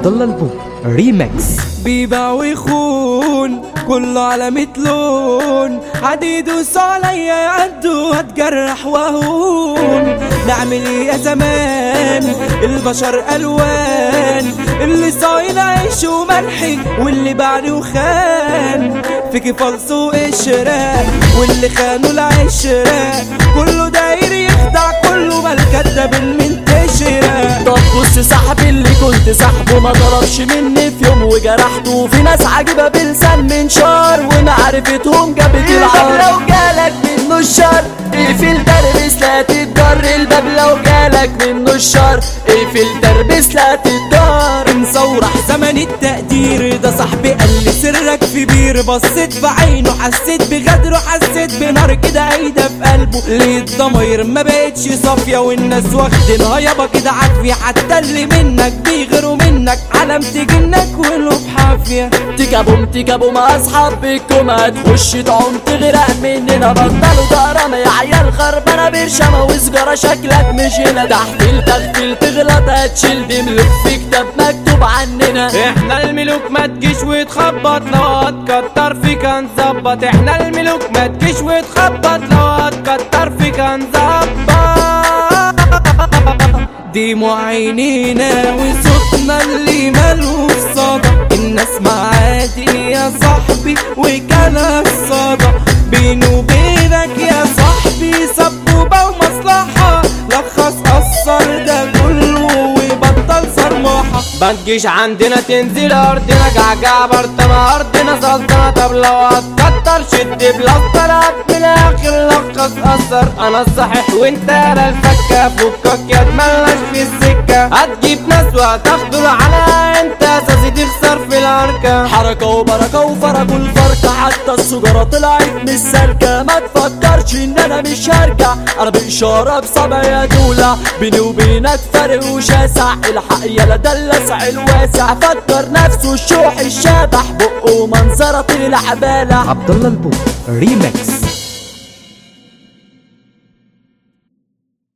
عبد الله البو ريمكس بيبيع ويخون كله على متلون عادي يدوس عليا يعدوا هتجرح وهون نعمل ايه يا زمان البشر الوان اللي صاين عيش وملحي واللي باعني وخان فيكي فلس وقشرة واللي خانوا العشرة كله داير يخدع كله ما الكداب المنتشرة طب بص صاحبي اللي كنت صاحبه ما ضربش مني في يوم وجرحته في ناس عجيبة بلسان منشار ومعرفتهم جابت العار لو جالك منه الشر اقفل تربس لا تتضر الباب لو جالك منه الشر اقفل تربس لا تتضر مصورح زمن التقدير ده صاحبي قال لي سرك في بير بصيت بعينه حسيت بغدره حسيت بنار كده عايده في قلبه ليه الضماير ما بقتش صافيه والناس واخدينها يابا كده عافيه حتى اللي منك بيغيروا منك علم تجنك وله بحافيه تكابوم تكابوم مع اصحابكم هتخش تعوم تغرق مننا بطلوا دقرمة يا عيال خربانة برشامة وسجارة شكلك مش هنا تحت التغفيل تغلط هتشيل دملك في كتاب مكتوب عننا احنا الملوك ما تجيش وتخبط لو هتكتر فيك هنظبط احنا الملوك ما تجيش وتخبط لو هتكتر فيك هنظبط دي معينينا وصوتنا اللي ملوش صدى الناس معادي يا صاحبي وكلام صدى بيني وبينك يا صاحبي سبوبة ومصلحة لخص قصر ده كله وبطل صرمحة ما تجيش عندنا تنزل ارضنا جعجع برطمة ارضنا سلطنة طب لو هتكتر شد بلاستر من الاخر لخص اثر انا الصحيح وانت انا الفكة فكك يا تملاش في السكة هتجيب ناس وهتاخدوا على انت اساسي تخسر في الاركة حركة وبركة وفرقوا الفركة حتى السجارة طلعت مش سالكة ما تفكرش ان انا مش هرجع انا بإشارة بصبع يا دولة بيني وبينك فرق وشاسع الحق يلا ده اللسع الواسع فكر نفسه الشوح الشبح بقه منظرة طلع بالة عبد الله البو ريمكس